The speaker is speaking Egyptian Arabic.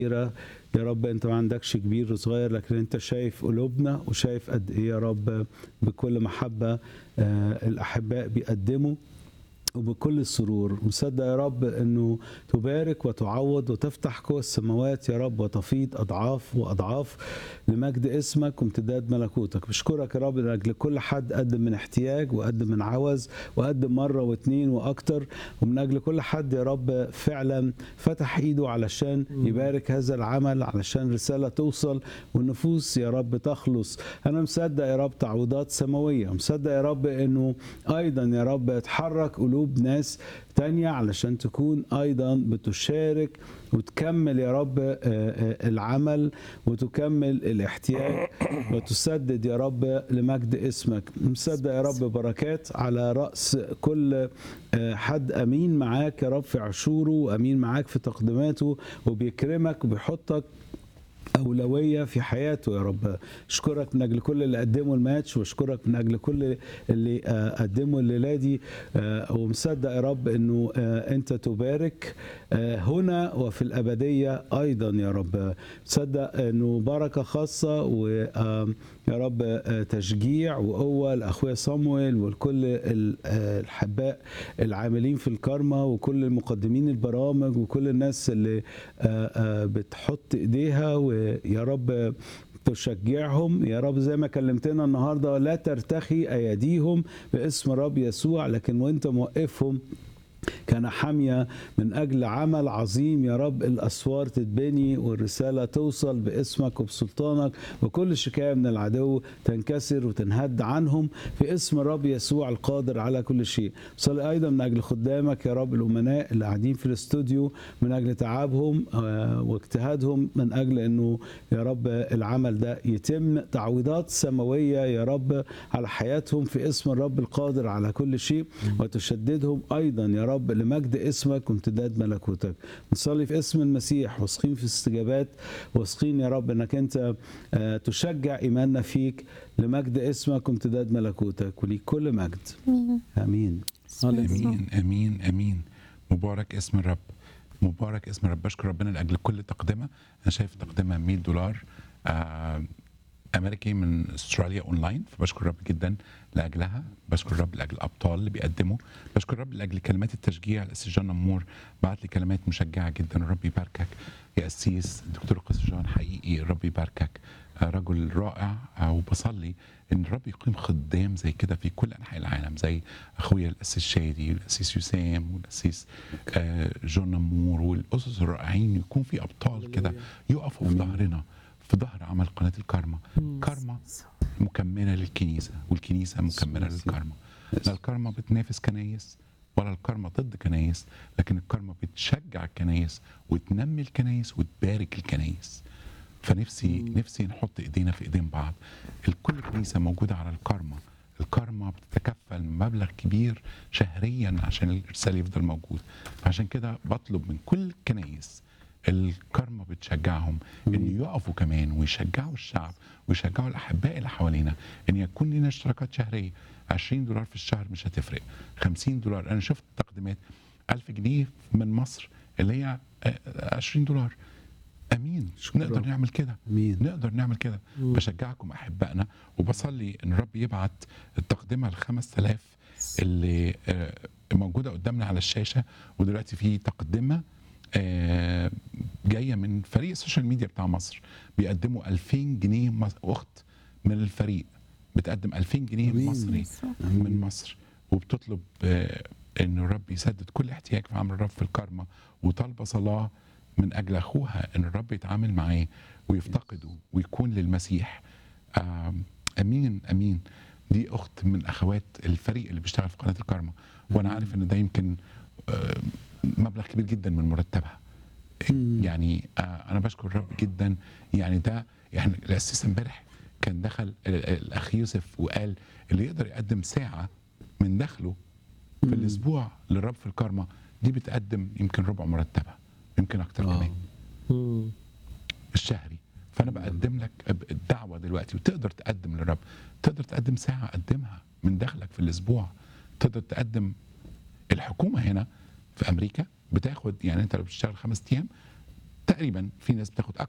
كبيرة يا رب انت ما عندكش كبير وصغير لكن انت شايف قلوبنا وشايف قد ايه يا رب بكل محبة آه، الاحباء بيقدموا وبكل السرور مصدق يا رب انه تبارك وتعوض وتفتح قوى السماوات يا رب وتفيض اضعاف واضعاف لمجد اسمك وامتداد ملكوتك بشكرك يا رب لاجل كل حد قدم من احتياج وقدم من عوز وقدم مره واثنين واكتر ومن اجل كل حد يا رب فعلا فتح ايده علشان يبارك هذا العمل علشان رساله توصل والنفوس يا رب تخلص انا مصدق يا رب تعويضات سماويه مصدق يا رب انه ايضا يا رب تحرك قلوب ناس تانية علشان تكون ايضا بتشارك وتكمل يا رب آه، آه، العمل وتكمل الاحتياج وتسدد يا رب لمجد اسمك مصدق يا رب بركات على راس كل آه، حد امين معاك يا رب في عشوره وامين معاك في تقديماته وبيكرمك وبيحطك أولوية في حياته يا رب أشكرك من أجل كل اللي قدموا الماتش وأشكرك من أجل كل اللي آه، قدموا الليلة دي آه، ومصدق يا رب أنه آه، أنت تبارك آه، هنا وفي الأبدية أيضا يا رب مصدق أنه بركة خاصة ويا رب آه، تشجيع وقوة لأخويا صامويل ولكل ال- آه، الحباء العاملين في الكارما وكل المقدمين البرامج وكل الناس اللي آه، آه، بتحط ايديها ويا رب تشجعهم يا رب زي ما كلمتنا النهارده لا ترتخي ايديهم باسم الرب يسوع لكن وانت موقفهم كان حامية من أجل عمل عظيم يا رب الأسوار تتبني والرسالة توصل باسمك وبسلطانك وكل شكاية من العدو تنكسر وتنهد عنهم في اسم الرب يسوع القادر على كل شيء صلي أيضا من أجل خدامك يا رب الأمناء اللي قاعدين في الاستوديو من أجل تعبهم آه، واجتهادهم من أجل أنه يا رب العمل ده يتم تعويضات سماوية يا رب على حياتهم في اسم الرب القادر على كل شيء وتشددهم أيضا يا رب لمجد اسمك وامتداد ملكوتك نصلي في اسم المسيح واثقين في استجابات واثقين يا رب انك انت آه، تشجع ايماننا فيك لمجد اسمك وامتداد ملكوتك وليك كل مجد امين امين امين امين مبارك اسم الرب مبارك اسم الرب بشكر ربنا لاجل كل تقدمه انا شايف تقدمه 100 دولار آه امريكي من استراليا اونلاين فبشكر الرب جدا لاجلها بشكر الرب لاجل الابطال اللي بيقدموا بشكر الرب لاجل كلمات التشجيع الاسيس جان نمور بعت لي كلمات مشجعه جدا الرب يباركك يا اسيس دكتور قيس جان حقيقي الرب يباركك آه، رجل رائع آه، وبصلي ان الرب يقيم خدام زي كده في كل انحاء العالم زي اخويا الاسيس شادي والاسيس يسام والاسيس آه، جون نمور والاسس الرائعين يكون في ابطال كده يقفوا في ظهرنا في ظهر عمل قناه الكارما كارما مكمله للكنيسه والكنيسه مكمله للكارما لا الكارما بتنافس كنايس ولا الكارما ضد كنايس لكن الكارما بتشجع الكنايس وتنمي الكنايس وتبارك الكنايس فنفسي نفسي نحط ايدينا في ايدين بعض الكل كنيسه موجوده على الكارما الكارما بتتكفل مبلغ كبير شهريا عشان الارسال يفضل موجود عشان كده بطلب من كل الكنايس الكارما بتشجعهم ان يقفوا كمان ويشجعوا الشعب ويشجعوا الاحباء اللي حوالينا ان يكون لنا اشتراكات شهريه 20 دولار في الشهر مش هتفرق 50 دولار انا شفت تقديمات 1000 جنيه من مصر اللي هي آه، 20 دولار امين شكراً. نقدر نعمل كده امين نقدر نعمل كده بشجعكم احبائنا وبصلي ان الرب يبعت التقدمه ال 5000 اللي آه، موجوده قدامنا على الشاشه ودلوقتي في تقدمه آه، جايه من فريق السوشيال ميديا بتاع مصر بيقدموا 2000 جنيه مص- اخت من الفريق بتقدم 2000 جنيه أمين. مصري من مصر وبتطلب آه، ان الرب يسدد كل احتياج في عمل الرب في الكارما وطالبه صلاه من اجل اخوها ان الرب يتعامل معاه ويفتقده ويكون للمسيح آم، امين امين دي اخت من اخوات الفريق اللي بيشتغل في قناه الكارما وانا عارف ان ده يمكن آه، مبلغ كبير جدا من مرتبها يعني آه، انا بشكر الرب جدا يعني ده يعني الاسيس امبارح كان دخل ال- ال- الاخ يوسف وقال اللي يقدر يقدم ساعه من دخله في الاسبوع للرب في الكارما دي بتقدم يمكن ربع مرتبها يمكن اكتر آه. كمان الشهري فانا بقدم لك الدعوه دلوقتي وتقدر تقدم للرب تقدر تقدم ساعه قدمها من دخلك في الاسبوع تقدر تقدم الحكومه هنا في امريكا بتاخد يعني انت لو بتشتغل خمس ايام تقريبا في ناس بتاخد